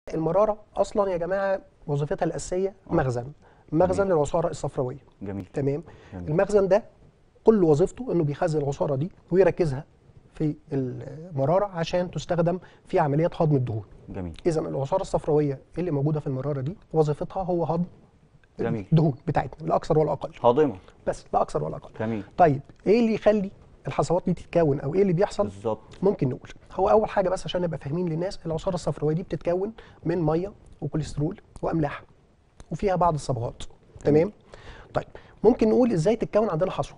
المراره اصلا يا جماعه وظيفتها الاساسيه مخزن مخزن جميل. للعصاره الصفراويه جميل تمام جميل. المخزن ده كل وظيفته انه بيخزن العصاره دي ويركزها في المراره عشان تستخدم في عمليات هضم الدهون جميل اذا العصاره الصفراويه اللي موجوده في المراره دي وظيفتها هو هضم جميل. الدهون بتاعتنا لا اكثر ولا اقل هاضمه بس لا اكثر ولا اقل جميل طيب ايه اللي يخلي الحصوات دي تتكون او ايه اللي بيحصل بالظبط ممكن نقول هو اول حاجه بس عشان نبقى فاهمين للناس العصاره الصفراويه دي بتتكون من ميه وكوليسترول واملاح وفيها بعض الصبغات تمام طيب ممكن نقول ازاي تتكون عندنا حصوه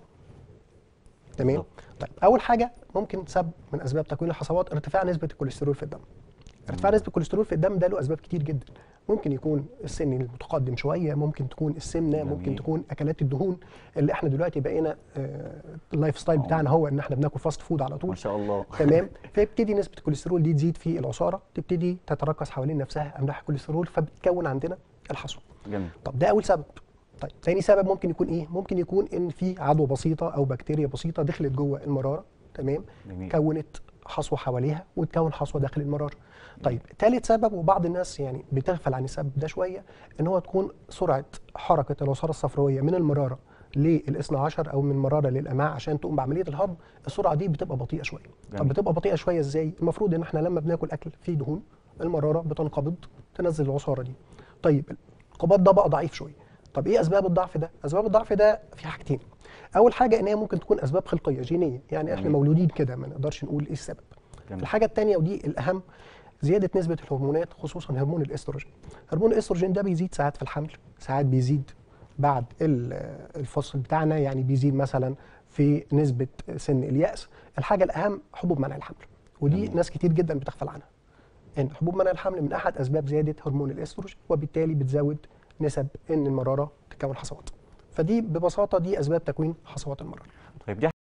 تمام بالظبط. طيب اول حاجه ممكن سبب من اسباب تكوين الحصوات ارتفاع نسبه الكوليسترول في الدم ارتفاع نسبه الكوليسترول في الدم ده له اسباب كتير جدا ممكن يكون السن المتقدم شويه ممكن تكون السمنه ممكن جميل. تكون اكلات الدهون اللي احنا دلوقتي بقينا آه، اللايف ستايل بتاعنا هو ان احنا بناكل فاست فود على طول ما شاء الله تمام فيبتدي نسبه الكوليسترول دي تزيد في العصاره تبتدي تتركز حوالين نفسها املاح الكوليسترول فبتكون عندنا الحصوه جميل طب ده اول سبب طيب تاني سبب ممكن يكون ايه ممكن يكون ان في عدوى بسيطه او بكتيريا بسيطه دخلت جوه المراره تمام جميل كونت حصوه حواليها وتكون حصوه داخل المراره طيب ثالث سبب وبعض الناس يعني بتغفل عن السبب ده شويه ان هو تكون سرعه حركه العصاره الصفراويه من المراره للاثنى عشر او من المراره للامعاء عشان تقوم بعمليه الهضم السرعه دي بتبقى بطيئه شويه طب جميل. بتبقى بطيئه شويه ازاي المفروض ان احنا لما بناكل اكل فيه دهون المراره بتنقبض تنزل العصاره دي طيب الانقباض ده بقى ضعيف شويه طب ايه اسباب الضعف ده اسباب الضعف ده في حاجتين اول حاجه ان هي ممكن تكون اسباب خلقيه جينيه يعني احنا جميل. مولودين كده ما نقدرش نقول ايه السبب جميل الحاجه الثانيه ودي الاهم زياده نسبه الهرمونات خصوصا هرمون الاستروجين هرمون الاستروجين ده بيزيد ساعات في الحمل ساعات بيزيد بعد ال- الفصل بتاعنا يعني بيزيد مثلا في نسبه سن الياس الحاجه الاهم حبوب منع الحمل ودي جميل. ناس كتير جدا بتغفل عنها ان حبوب منع الحمل من احد اسباب زياده هرمون الاستروجين وبالتالي بتزود نسب ان المراره تكون حصوات فدي ببساطه دي اسباب تكوين حصوات المراره طيب دي